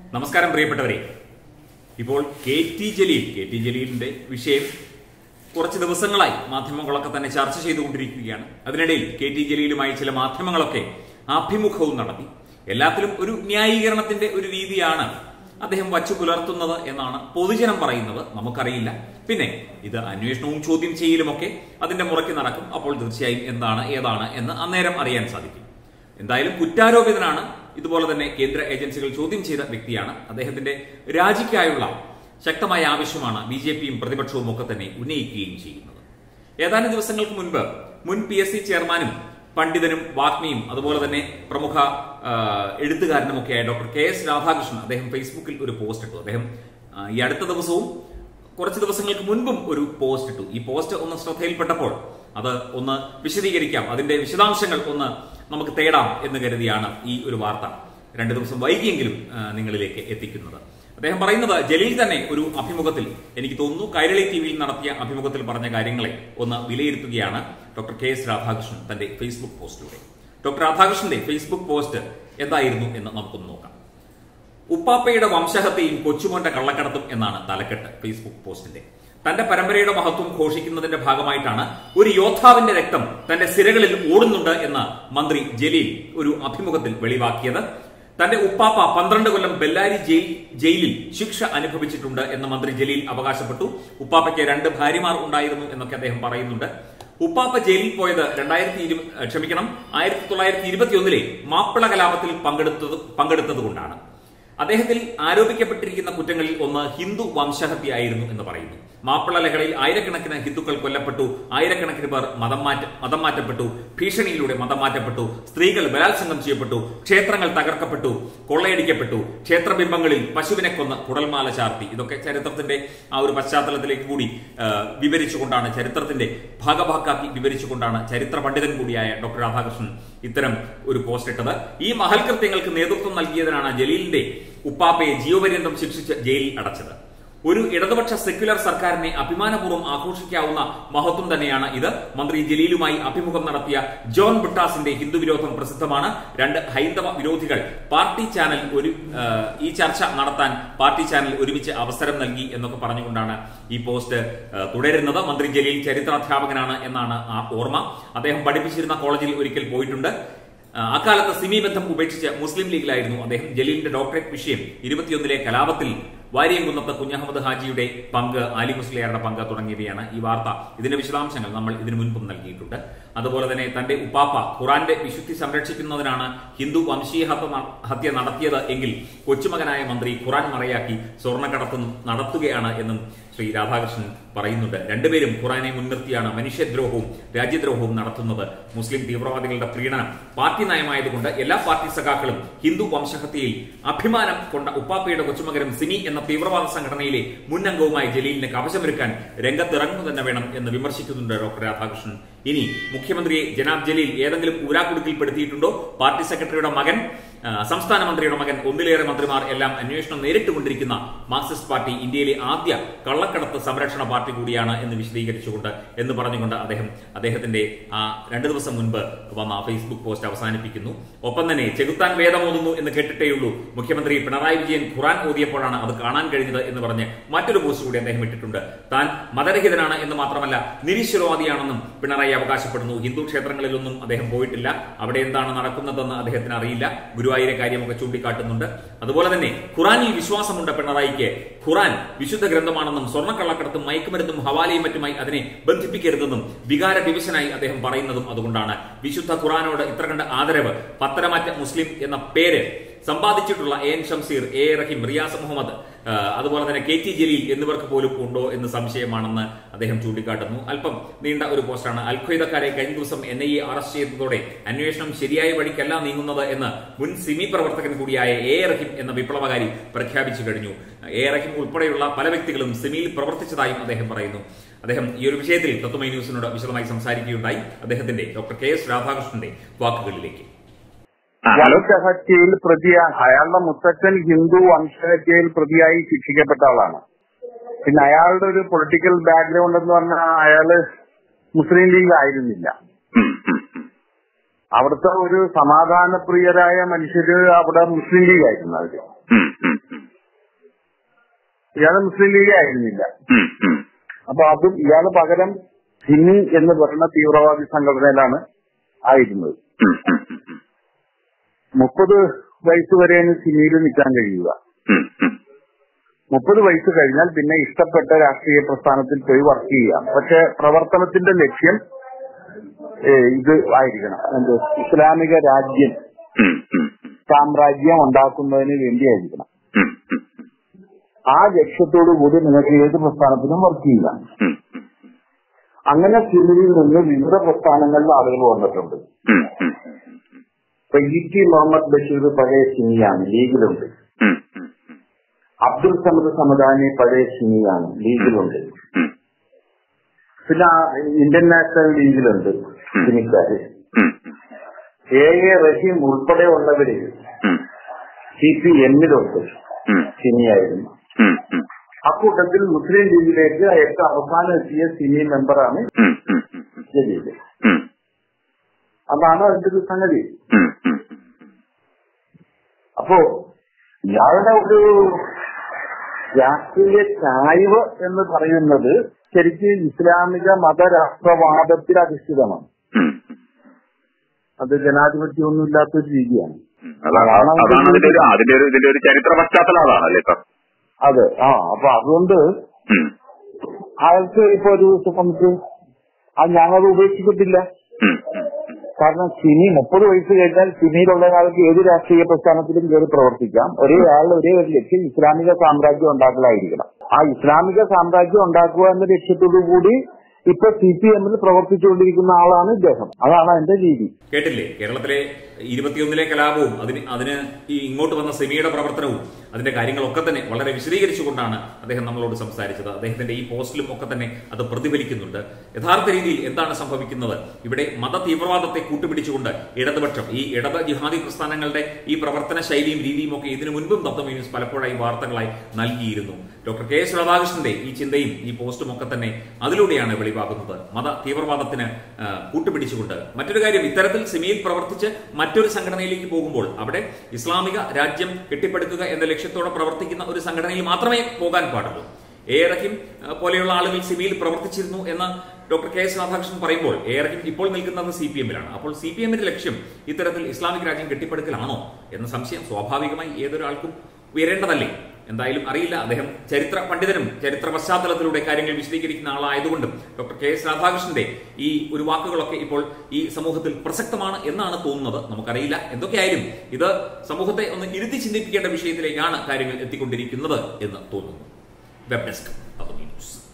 നമസ്കാരം പ്രിയപ്പെട്ടവരെ ഇപ്പോൾ K T Jaleel K T ജലീലിന്റെ വിഷയം കുറച്ച് ദിവസങ്ങളായി മാധ്യമങ്ങളൊക്കെ തന്നെ ചർച്ച ചെയ്തുകൊണ്ടിരിക്കുകയാണ് അതിനിടയിൽ കെ ടി ജലീലുമായി ചില മാധ്യമങ്ങളൊക്കെ അഭിമുഖവും നടത്തി എല്ലാത്തിലും ഒരു ന്യായീകരണത്തിന്റെ ഒരു രീതിയാണ് അദ്ദേഹം വച്ചു പുലർത്തുന്നത് എന്നാണ് പൊതുജനം പറയുന്നത് നമുക്കറിയില്ല പിന്നെ ഇത് അന്വേഷണവും ചോദ്യം ചെയ്യലുമൊക്കെ അതിന്റെ മുറയ്ക്ക് നടക്കും അപ്പോൾ തീർച്ചയായും എന്താണ് ഏതാണ് എന്ന് അന്നേരം അറിയാൻ സാധിക്കും എന്തായാലും കുറ്റാരോപിതനാണ് ഇതുപോലെ തന്നെ കേന്ദ്ര ഏജൻസികൾ ചോദ്യം ചെയ്ത വ്യക്തിയാണ് അദ്ദേഹത്തിന്റെ രാജിക്കായുള്ള ശക്തമായ ആവശ്യമാണ് ബി ജെ പിയും പ്രതിപക്ഷവും ഒക്കെ തന്നെ ഉന്നയിക്കുകയും ചെയ്യുന്നത് ഏതാനും ദിവസങ്ങൾക്ക് മുൻപ് മുൻ പി എസ് സി ചെയർമാനും പണ്ഡിതനും വാഗ്മിയും അതുപോലെ തന്നെ പ്രമുഖ ആ, എഴുത്തുകാരനുമൊക്കെയായ ഡോക്ടർ കെ എസ് രാധാകൃഷ്ണൻ അദ്ദേഹം ഫേസ്ബുക്കിൽ ഒരു പോസ്റ്റ് ഇട്ടു അദ്ദേഹം ആ, ഈ അടുത്ത ദിവസവും കുറച്ച് ദിവസങ്ങൾക്ക് മുൻപും ഒരു പോസ്റ്റ് ഇട്ടു ഈ പോസ്റ്റ് ഒന്ന് ശ്രദ്ധയിൽപ്പെട്ടപ്പോൾ അത് ഒന്ന് വിശദീകരിക്കാം അതിന്റെ വിശദാംശങ്ങൾ ഒന്ന് നമുക്ക് തേടാം എന്ന് കരുതിയാണ് ഈ ഒരു വാർത്ത രണ്ടു ദിവസം വൈകിയെങ്കിലും ആ, നിങ്ങളിലേക്ക് എത്തിക്കുന്നത് അദ്ദേഹം പറയുന്നത് ജലീൽ തന്നെ ഒരു അഭിമുഖത്തിൽ എനിക്ക് തോന്നുന്നു കൈരളി ടി വിയിൽ നടത്തിയ അഭിമുഖത്തിൽ പറഞ്ഞ കാര്യങ്ങളെ ഒന്ന് വിലയിരുത്തുകയാണ് ഡോക്ടർ കെ എസ് രാധാകൃഷ്ണൻ തന്റെ ഫേസ്ബുക്ക് പോസ്റ്റിലൂടെ ഡോക്ടർ രാധാകൃഷ്ണന്റെ ഫേസ്ബുക്ക് പോസ്റ്റ് എന്തായിരുന്നു എന്ന് നമുക്കൊന്ന് നോക്കാം ഉപ്പാപ്പയുടെ വംശഹത്യയും കൊച്ചുമോന്റെ കള്ളക്കടത്തും എന്നാണ് തലക്കെട്ട് ഫേസ്ബുക്ക് പോസ്റ്റിന്റെ തന്റെ പരമ്പരയുടെ മഹത്വം ഘോഷിക്കുന്നതിന്റെ ഭാഗമായിട്ടാണ് ഒരു യോദ്ധാവിന്റെ രക്തം തന്റെ സിരകളിൽ ഓടുന്നുണ്ട് എന്ന് മന്ത്രി ജലീൽ ഒരു അഭിമുഖത്തിൽ വെളിവാക്കിയത് തന്റെ ഉപ്പാപ്പ പന്ത്രണ്ട് കൊല്ലം ബെല്ലാരി ജയിൽ ജയിലിൽ ശിക്ഷ അനുഭവിച്ചിട്ടുണ്ട് എന്ന് മന്ത്രി ജലീൽ അവകാശപ്പെട്ടു ഉപ്പാപ്പയ്ക്ക് രണ്ട് ഭാര്യമാർ ഉണ്ടായിരുന്നു എന്നൊക്കെ അദ്ദേഹം പറയുന്നുണ്ട് ഉപ്പാപ്പ ജയിലിൽ പോയത് രണ്ടായിരത്തി ഇരു ക്ഷമിക്കണം ആയിരത്തി തൊള്ളായിരത്തി ഇരുപത്തിയൊന്നിലെ മാപ്പിള കലാപത്തിൽ പങ്കെടുത്തത് പങ്കെടുത്തതുകൊണ്ടാണ് അദ്ദേഹത്തിൽ ആരോപിക്കപ്പെട്ടിരിക്കുന്ന കുറ്റങ്ങളിൽ ഒന്ന് ഹിന്ദു വംശഹത്യയായിരുന്നു എന്ന് പറയുന്നു മാപ്പിള ലഹളയിൽ ആയിരക്കണക്കിന് ഹിന്ദുക്കൾ കൊല്ലപ്പെട്ടു ആയിരക്കണക്കിന് പേർ മതം മാറ്റ മതം മാറ്റപ്പെട്ടു ഭീഷണിയിലൂടെ മതം മാറ്റപ്പെട്ടു സ്ത്രീകൾ ബലാത്സംഗം ചെയ്യപ്പെട്ടു ക്ഷേത്രങ്ങൾ തകർക്കപ്പെട്ടു കൊള്ളയടിക്കപ്പെട്ടു ക്ഷേത്രബിംബങ്ങളിൽ പശുവിനെ കൊന്ന് കുടൽമാല ചാർത്തി ഇതൊക്കെ ചരിത്രത്തിന്റെ ആ ഒരു പശ്ചാത്തലത്തിലേക്ക് കൂടി ആ, വിവരിച്ചുകൊണ്ടാണ് ചരിത്രത്തിന്റെ ഭാഗഭാക്കാക്കി വിവരിച്ചുകൊണ്ടാണ് ചരിത്ര പണ്ഡിതൻ കൂടിയായ ഡോക്ടർ രാധാകൃഷ്ണൻ ഇത്തരം ഒരു പോസ്റ്റ് ഇട്ടത് ഈ മഹൽ കൃത്യങ്ങൾക്ക് നേതൃത്വം നൽകിയതിനാണ് ജലീലിന്റെ ഉപ്പാപ്പയെ ജീവപര്യന്തം ശിക്ഷിച്ച് ജയിലിൽ അടച്ചത് ഒരു ഇടതുപക്ഷ സെക്യുലർ സർക്കാരിനെ അഭിമാനപൂർവ്വം ആഘോഷിക്കാവുന്ന മഹത്വം തന്നെയാണ് ഇത് മന്ത്രി ജലീലുമായി അഭിമുഖം നടത്തിയ ജോൺ ബിട്ടാസിന്റെ ഹിന്ദുവിരോധം പ്രസിദ്ധമാണ് രണ്ട് ഹൈന്ദവ വിരോധികൾ പാർട്ടി ചാനൽ ഒരു ആ, ഈ ചർച്ച നടത്താൻ പാർട്ടി ചാനൽ ഒരുമിച്ച് അവസരം നൽകി എന്നൊക്കെ പറഞ്ഞുകൊണ്ടാണ് ഈ പോസ്റ്റ് ആ, തുടരുന്നത് മന്ത്രി ജലീൽ ചരിത്രാധ്യാപകനാണ് എന്നാണ് ആ ഓർമ്മ അദ്ദേഹം പഠിപ്പിച്ചിരുന്ന കോളേജിൽ ഒരിക്കൽ പോയിട്ടുണ്ട് ആ, അക്കാലത്ത് സിമി ബന്ധം ഉപേക്ഷിച്ച് മുസ്ലിം ലീഗിലായിരുന്നു അദ്ദേഹം ജലീലിന്റെ ഡോക്ടറേറ്റ് വിഷയം ഇരുപത്തിയൊന്നിലെ കലാപത്തിൽ വാരിയംകുന്നത്ത് കുഞ്ഞഹമ്മദ് ഹാജിയുടെ പങ്ക് ആലി മുസ്ലിയാരുടെ പങ്ക് തുടങ്ങിയവയാണ് ഈ വാർത്ത ഇതിന്റെ വിശദാംശങ്ങൾ നമ്മൾ ഇതിനു മുൻപും നൽകിയിട്ടുണ്ട് അതുപോലെ തന്നെ തന്റെ ഉപ്പാപ്പ ഖുറാന്റെ വിശുദ്ധി സംരക്ഷിക്കുന്നതിനാണ് ഹിന്ദു വംശീയ ഹത്യ ന- ഹത്യ നടത്തിയത് എങ്കിൽ കൊച്ചുമകനായ മന്ത്രി ഖുറാൻ മറയാക്കി സ്വർണ്ണക്കടത്ത് നടത്തുകയാണ് എന്നും ശ്രീ രാധാകൃഷ്ണൻ പറയുന്നുണ്ട് രണ്ടുപേരും ഖുറാനെ മുൻനിർത്തിയാണ് മനുഷ്യദ്രോഹവും രാജ്യദ്രോഹവും നടത്തുന്നത് മുസ്ലിം തീവ്രവാദികളുടെ പ്രീണനം പാർട്ടി നയമായതുകൊണ്ട് എല്ലാ പാർട്ടി സഖാക്കളും ഹിന്ദു വംശഹത്യയിൽ അഭിമാനം കൊണ്ട ഉപ്പാപ്പയുടെ കൊച്ചുമകനും സിമി എന്ന തീവ്രവാദ സംഘടനയിലെ മുൻ അംഗവുമായി ജലീലിന് കവചമൊരുക്കാൻ രംഗത്തിറങ്ങുക തന്നെ വേണം എന്ന് വിമർശിക്കുന്നുണ്ട് ഡോക്ടർ രാധാകൃഷ്ണൻ ഇനി മുഖ്യമന്ത്രിയെ ജനാബ് ജലീൽ ഏതെങ്കിലും ഊരാക്കുടുക്കിൽപ്പെടുത്തിയിട്ടുണ്ടോ പാർട്ടി സെക്രട്ടറിയുടെ മകൻ ആ, സംസ്ഥാന മന്ത്രിയുടെ മകൻ ഒന്നിലേറെ മന്ത്രിമാർ എല്ലാം അന്വേഷണം നേരിട്ടുകൊണ്ടിരിക്കുന്ന മാർക്സിസ്റ്റ് പാർട്ടി ഇന്ത്യയിലെ ആദ്യ കള്ളക്കടത്ത് സംരക്ഷണ പാർട്ടി കൂടിയാണ് എന്ന് വിശദീകരിച്ചുകൊണ്ട് എന്ന് പറഞ്ഞുകൊണ്ട് അദ്ദേഹം അദ്ദേഹത്തിന്റെ ആ രണ്ടു ദിവസം മുൻപ് വന്ന ഫേസ്ബുക്ക് പോസ്റ്റ് അവസാനിപ്പിക്കുന്നു ഒപ്പം തന്നെ ചെകുത്താൻ വേദമോതുന്നു എന്ന് കേട്ടിട്ടേയുള്ളൂ മുഖ്യമന്ത്രി പിണറായി വിജയൻ ഖുറാൻ ഓതിയപ്പോഴാണ് അത് കാണാൻ കഴിഞ്ഞത് എന്ന് പറഞ്ഞ് മറ്റൊരു പോസ്റ്റ് കൂടി അദ്ദേഹം ഇട്ടിട്ടുണ്ട് താൻ മതരഹിതനാണ് എന്ന് മാത്രമല്ല നിരീശ്വരവാദിയാണെന്നും പിണറായി അവകാശപ്പെടുന്നു ഹിന്ദു ക്ഷേത്രങ്ങളിലൊന്നും അദ്ദേഹം പോയിട്ടില്ല അവിടെ എന്താണ് നടക്കുന്നതെന്ന് അദ്ദേഹത്തിന് അറിയില്ല ഗുരുവായൂരെ കാര്യമൊക്കെ ചൂണ്ടിക്കാട്ടുന്നുണ്ട് അതുപോലെ തന്നെ ഖുറാനിൽ വിശ്വാസമുണ്ട് പിണറായിക്ക് ഖുറാൻ വിശുദ്ധ ഗ്രന്ഥമാണെന്നും സ്വർണ്ണക്കള്ളക്കടത്തും മയക്കുമരുന്നും ഹവാലയും മറ്റുമായി അതിനെ ബന്ധിപ്പിക്കരുതെന്നും വികാര വിവശനായി അദ്ദേഹം പറയുന്നതും അതുകൊണ്ടാണ് വിശുദ്ധ ഖുറാനോട് ഇത്ര കണ്ട ആദരവ് പത്തരമാറ്റ മുസ്ലിം എന്ന പേര് സമ്പാദിച്ചിട്ടുള്ള A N Shamseer A A Rahim Riyas Muhammad ആ, അതുപോലെ തന്നെ കെ ടി ജലീൽ എന്നിവർക്ക് പോലും ഉണ്ടോ എന്ന് സംശയമാണെന്ന് അദ്ദേഹം ചൂണ്ടിക്കാട്ടുന്നു അല്പം നീണ്ട ഒരു പോസ്റ്റാണ് അൽഖ്വയ്ദക്കാരെ കഴിഞ്ഞ ദിവസം എൻ ഐ എ അറസ്റ്റ് ചെയ്തതോടെ അന്വേഷണം ശരിയായ വഴിക്കല്ല നീങ്ങുന്നത് എന്ന് മുൻ സിമി പ്രവർത്തകൻ കൂടിയായ എ എ റഹീം എന്ന വിപ്ലവകാരി പ്രഖ്യാപിച്ചു കഴിഞ്ഞു എ എ റഹീം ഉൾപ്പെടെയുള്ള പല വ്യക്തികളും സിമിയിൽ പ്രവർത്തിച്ചതായും അദ്ദേഹം പറയുന്നു അദ്ദേഹം ഈ ഒരു വിഷയത്തിൽ തത്വമൈ ന്യൂസിനോട് വിശദമായി സംസാരിക്കുകയുണ്ടായി അദ്ദേഹത്തിന്റെ ഡോക്ടർ കെ എസ് രാധാകൃഷ്ണന്റെ വാക്കുകളിലേക്ക് വംശഹത്യയിൽ പ്രതിയാണ് അയാളുടെ മുത്തച്ഛൻ ഹിന്ദു വംശഹത്യയിൽ പ്രതിയായി ശിക്ഷിക്കപ്പെട്ട ആളാണ് പിന്നെ അയാളുടെ ഒരു പൊളിറ്റിക്കൽ ബാക്ക്ഗ്രൗണ്ട് എന്ന് പറഞ്ഞാൽ അയാള് മുസ്ലിം ലീഗ് ആയിരുന്നില്ല ഉം, ഉം, ഉം. അവിടുത്തെ ഒരു സമാധാനപ്രിയരായ മനുഷ്യര് അവിടെ മുസ്ലിം ലീഗ് ആയിരുന്നു അവര് ഉം, ഉം, ഉം. ഇയാള് മുസ്ലിം ലീഗ് ആയിരുന്നില്ല ഉം, ഉം, അപ്പൊ അതും ഇയാള് പകരം സിമി എന്ന് പറയുന്ന തീവ്രവാദി സംഘടനയിലാണ് ആയിരുന്നത് ഉം, ഉം, ഉം, ഉം, മുപ്പത് വയസ്സ് വരെയാണ് സിമിയിൽ നിൽക്കാൻ കഴിയുക ഉം, ഉം. മുപ്പത് വയസ്സ് കഴിഞ്ഞാൽ പിന്നെ ഇഷ്ടപ്പെട്ട രാഷ്ട്രീയ പ്രസ്ഥാനത്തിൽ പോയി വർക്ക് ചെയ്യാം പക്ഷെ പ്രവർത്തനത്തിന്റെ ലക്ഷ്യം ഏ, ഇത് ആയിരിക്കണം എന്ത് ഇസ്ലാമിക രാജ്യം ഉം, ഉം, ഉം, സാമ്രാജ്യം ഉണ്ടാക്കുന്നതിന് വേണ്ടിയായിരിക്കണം ഉം, ഉം, ആ ലക്ഷ്യത്തോടു കൂടി നിങ്ങൾക്ക് ഏത് പ്രസ്ഥാനത്തിനും വർക്ക് ചെയ്യാം ഉം, ഉം, അങ്ങനെ സിമിയിൽ നിന്ന് വിവിധ പ്രസ്ഥാനങ്ങളിൽ ആളുകൾ വന്നിട്ടുണ്ട് ഉം, ഉം, ഇപ്പൊ ഇ ടി മുഹമ്മദ് ബഷീർ പഴയ സിമിയാണ് ലീഗിലുണ്ട് ഉം, ഉം, അബ്ദുൽ സമദ് സമദാനി പഴയ സിമിയാണ് ലീഗിലുണ്ട് ഉം, പിന്നെ ആ ഇന്ത്യൻ നാഷണൽ ലീഗിലുണ്ട് സിമിക്കാര് ഉം, എ എ റഹീം ഉൾപ്പെടെ ഉള്ളവര് ഉം, സി പി എമ്മിലുണ്ട് ഉം, സിമിയായിരുന്നു ഉം, ഉം, അക്കൂട്ടത്തിൽ മുസ്ലിം ലീഗിലേക്ക് ഏറ്റവും അവസാനം എത്തിയ സിമി മെമ്പറാണ് ഉം, ഉം, ഉം, ജലീല് ഉം, അതാണ് അതിന്റെ ഒരു സംഗതി ഉം, ഉം, അപ്പോ ഇയാളുടെ ഒരു രാഷ്ട്രീയ ചായ്വ് എന്ന് പറയുന്നത് ശരിക്കും ഇസ്ലാമിക മതരാഷ്ട്രവാദത്തിൽ അധിഷ്ഠിതമാണ് ഉം. അത് ജനാധിപത്യമൊന്നും ഇല്ലാത്തൊരു രീതിയാണ് ഉം. അതാണ് അതാണ് അതിന്റെ ഒരു അതിന്റെ ഒരു ഇതിന്റെ ഒരു ചരിത്ര പശ്ചാത്തലം അതാണ് അല്ലേ സാർ അതെ ആ അപ്പൊ അതുകൊണ്ട് ഉം. അയാൾക്ക് ഇപ്പൊ ഒരു ദിവസം നമുക്ക് ആ ഞാനത് ഉപേക്ഷിക്കത്തില്ല ഉം. ഉം. കാരണം സിനി മുപ്പത് വയസ്സ് കഴിഞ്ഞാൽ സിനിയിലുള്ള ഒരാൾക്ക് ഏത് രാഷ്ട്രീയ പ്രസ്ഥാനത്തിലും കയറി പ്രവർത്തിക്കാം ഒരേ ആൾ ഒരേ ഒരു ലക്ഷ്യം ഇസ്ലാമിക സാമ്രാജ്യം ഉണ്ടാക്കലായിരിക്കണം ആ ഇസ്ലാമിക സാമ്രാജ്യം ഉണ്ടാക്കുക എന്ന ലക്ഷ്യത്തോടു കൂടി ഇപ്പൊ സി പി എമ്മിൽ പ്രവർത്തിച്ചുകൊണ്ടിരിക്കുന്ന ആളാണ് ഇദ്ദേഹം അതാണ് അതിന്റെ രീതി കേട്ടില്ലേ കേരളത്തിലെ ഇരുപത്തിയൊന്നിലെ കലാപവും അതിന് അതിന് ഈ ഇങ്ങോട്ട് വന്ന സെമിയുടെ പ്രവർത്തനവും അതിന്റെ കാര്യങ്ങളൊക്കെ തന്നെ വളരെ വിശദീകരിച്ചുകൊണ്ടാണ് അദ്ദേഹം നമ്മളോട് സംസാരിച്ചത് അദ്ദേഹത്തിന്റെ ഈ പോസ്റ്റിലും ഒക്കെ തന്നെ അത് പ്രതിഫലിക്കുന്നുണ്ട് യഥാർത്ഥ രീതിയിൽ എന്താണ് സംഭവിക്കുന്നത് ഇവിടെ മത തീവ്രവാദത്തെ കൂട്ടുപിടിച്ചുകൊണ്ട് ഇടതുപക്ഷം ഈ ഇടത് ജിഹാദി പ്രസ്ഥാനങ്ങളുടെ ഈ പ്രവർത്തന ശൈലിയും രീതിയും ഒക്കെ ഇതിനു മുൻപും തത്വം ന്യൂസ് പലപ്പോഴായി വാർത്തകളായി നൽകിയിരുന്നു ഡോക്ടർ കെ എസ് രാധാകൃഷ്ണന്റെ ഈ ചിന്തയും ഈ പോസ്റ്റും ഒക്കെ തന്നെ അതിലൂടെയാണ് വെളിവാകുന്നത് മത തീവ്രവാദത്തിന് ആ, കൂട്ടുപിടിച്ചുകൊണ്ട് മറ്റൊരു കാര്യം ഇത്തരത്തിൽ സിമിയിൽ പ്രവർത്തിച്ച് മറ്റൊരു സംഘടനയിലേക്ക് പോകുമ്പോൾ അവിടെ ഇസ്ലാമിക രാജ്യം കെട്ടിപ്പടുക്കുക എന്ന ലക്ഷ്യത്തോടെ പ്രവർത്തിക്കുന്ന ഒരു സംഘടനയിൽ മാത്രമേ പോകാൻ പാടുള്ളൂ എ റഹീം ആ, പോലെയുള്ള ആളുകൾ സിമിയിൽ പ്രവർത്തിച്ചിരുന്നു എന്ന് ഡോക്ടർ കെ എസ് രാധാകൃഷ്ണൻ പറയുമ്പോൾ എ റഹീം ഇപ്പോൾ നിൽക്കുന്നത് സി പി എമ്മിലാണ് അപ്പോൾ സി പി എമ്മിന്റെ ലക്ഷ്യം ഇത്തരത്തിൽ ഇസ്ലാമിക് രാജ്യം കെട്ടിപ്പടുക്കലാണോ എന്ന സംശയം സ്വാഭാവികമായി ഏതൊരാൾക്കും ഉയരേണ്ടതല്ലേ എന്തായാലും അറിയില്ല അദ്ദേഹം ചരിത്ര പണ്ഡിതനും ചരിത്ര പശ്ചാത്തലത്തിലൂടെ കാര്യങ്ങൾ വിശദീകരിക്കുന്ന ആളായതുകൊണ്ടും ഡോക്ടർ കെ എസ് രാധാകൃഷ്ണന്റെ ഈ ഒരു വാക്കുകളൊക്കെ ഇപ്പോൾ ഈ സമൂഹത്തിൽ പ്രസക്തമാണ് എന്നാണ് തോന്നുന്നത് നമുക്കറിയില്ല എന്തൊക്കെയായാലും ഇത് സമൂഹത്തെ ഒന്ന് ഇരുത്തി ചിന്തിപ്പിക്കേണ്ട വിഷയത്തിലേക്കാണ് കാര്യങ്ങൾ എത്തിക്കൊണ്ടിരിക്കുന്നത് എന്ന് തോന്നുന്നു വെബ് ഡെസ്ക് ന്യൂസ്